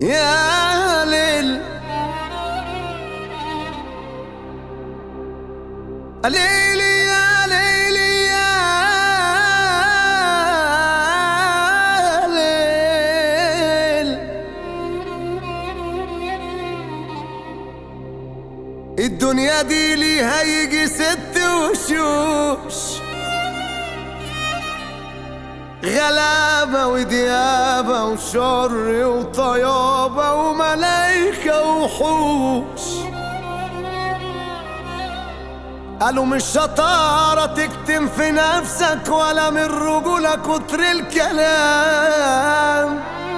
يا ليل ليلي يا ليلي يا ليل الدنيا دي ليها يجي ست وشوش غلابة وديابة وشر وطيابة وملايكة وحوش قالوا مش شطارة تكتم في نفسك ولا من رجولة كتر الكلام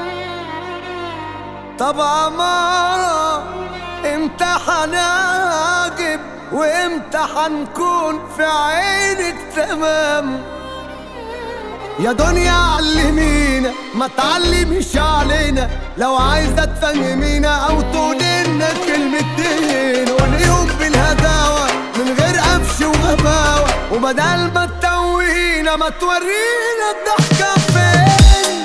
طب عمارة امتى هنعجب وامتى هنكون في عينك تمام يا دنيا علمينا ما تعلميش علينا لو عايزة تفهمينا او تقولنا كلمتين واليوم بالهداوة من غير قفش وغباوة وبدل ما تتوهينا ما تورينا الضحكة فين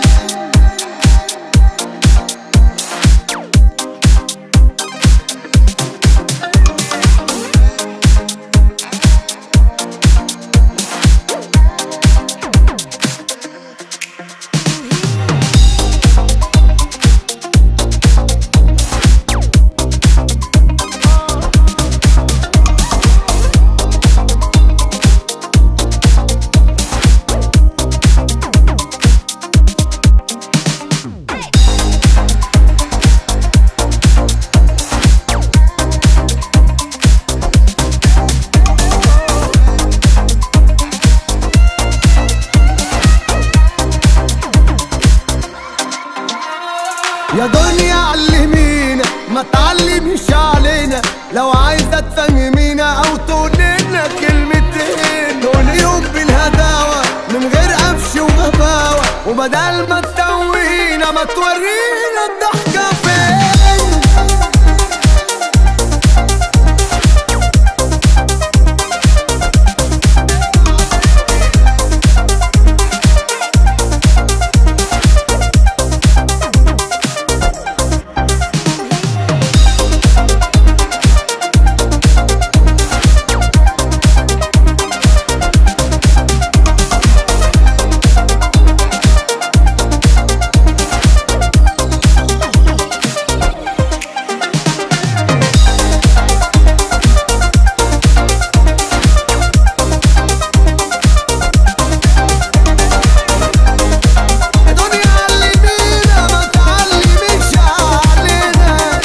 يا دنيا علمينا ما تعلميش علينا لو عايزة تفهمينا او تقولنا كلمتين نقول يوم بالهداوة من غير قفش وغباوة وبدل ما تتوهينا ما تورينا الضحكة فين يا دنيا علمينا ما تعلميش علينا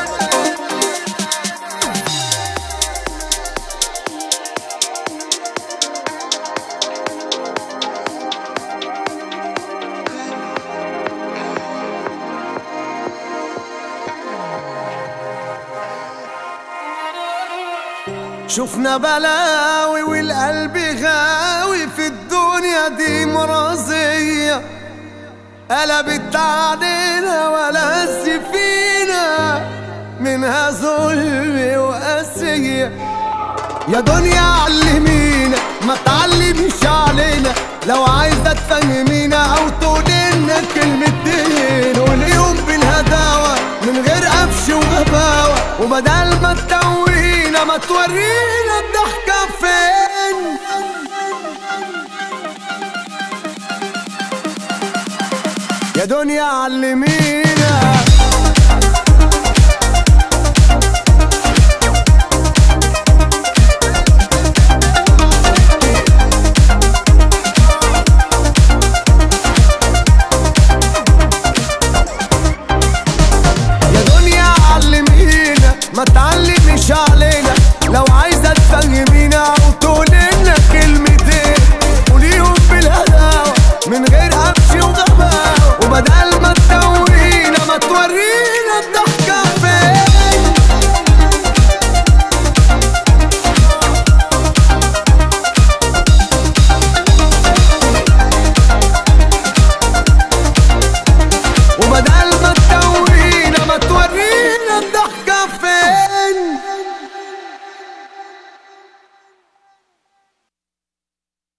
شفنا بلاوي والقلب غاوي في الدنيا دي مرازية قلبت علينا ولا فينا منها ظلم وقاسية يا دنيا علمينا ما تعلميش علينا لو عايزة تفهمينا أو تقولنا كلمتين واليوم بالهداوة من غير قفش وغباوة وبدل ما تتوهينا ما تورينا الضحكة فين يا دنيا علمينا